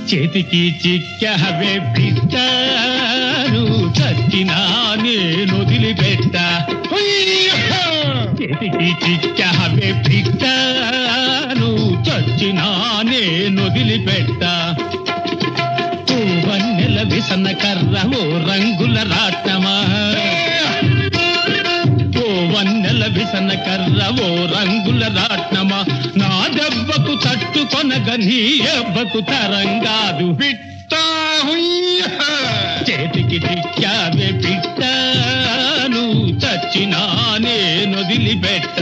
చేతికి చిక్కవే బిడ్డను చచ్చినా నేను వదిలిపెట్ట చేతికి చిక్కవే బిడ్డను చచ్చినా నేను వదిలిపెట్ట వన్నెల విసన కర్ర ఓ రంగుల రాట్నమా ఓ వన్నెల విసన కర్ర ఓ రంగుల రాట్నమా నా దెబ్బకు తట్టుకొనగ నీ ఎవ్వకు తరంగాదు పిట్టా హుయ్య చేతికి చిక్కావే పిట్టను చచ్చినా నేను వదిలిపెట్ట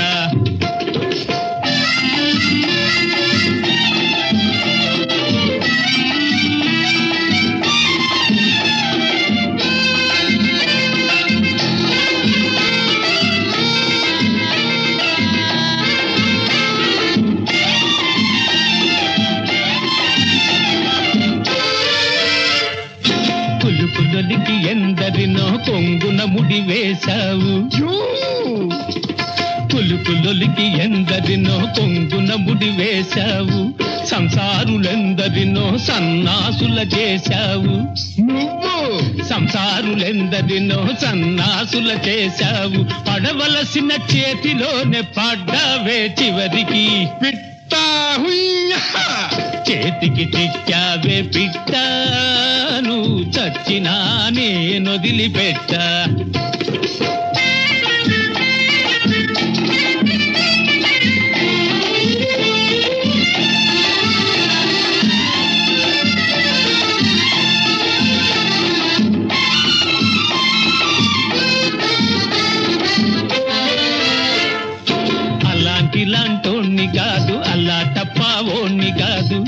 పులుపులొలికి ఎందరినో కొంగున ముడి వేశావు యూ పులుపులొలికి ఎందరినో కొంగున ముడి వేశావు సంసారులెందరినో సన్నాసుల చేశావు నువ్వు సంసారులెందరినో సన్నాసుల చేశావు పడవలసిన చేతిలోనే పడ్డావే చివరికి పిట్టా హుయ్య చేతికి చిక్కావే పిట్టాను చచ్చినా నేను వదిలిపెట్ట అలాంటి లాంటోణ్ణి కాదు అలా టప్పావోణ్ణి కాదు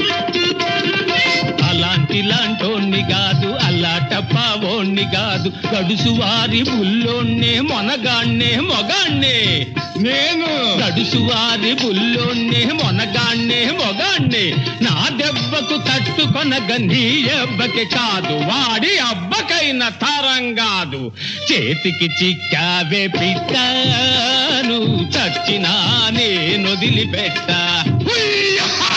అలాంటి లాంటోణ్ణి కాదు అలా టప్పావోణ్ణి కాదు గడుసు వారి బుల్లోన్నే మొనగాన్నే మొగాన్నే నేను గడుసు వారి బుల్లోన్నే మొనగాన్నే మొగాన్నే నా దెబ్బకు తట్టుకొనగ నీ అబ్బకి కాదు వాడి అబ్బకైన తరం కాదు చేతికి చిక్కావే పిట్టాను చచ్చినా నేను వదిలిపెట్ట హుయ్య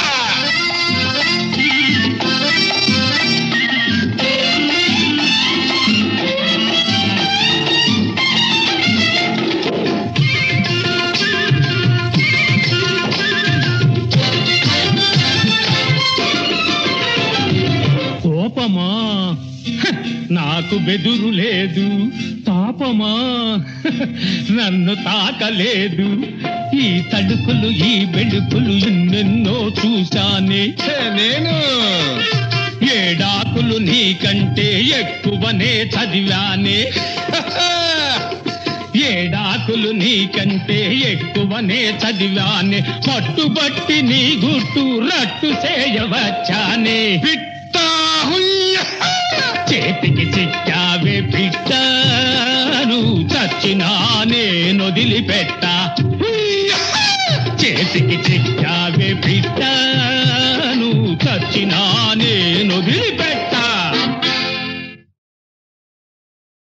కోపమా హ, నాకు బెదురు లేదు తాపమా హ, నన్ను తాకలేదు ఈ తడుకులు ఈ బెడుకులు ఎన్నెన్నో చూశానే ఛే, నేను ఏడాకులు నీకంటే ఎక్కువనే చదివానే ఏడాకులు నీకంటే ఎక్కువనే చదివానే పట్టుబట్టి నీ గుట్టు రట్టు చేయవచ్చానే పిట్టా హుయ్య చేతికి చిక్కావే పిట్టను చచ్చినా నేను వదిలిపెట్ట చేతికి చిక్కావే పిట్టను చచ్చినా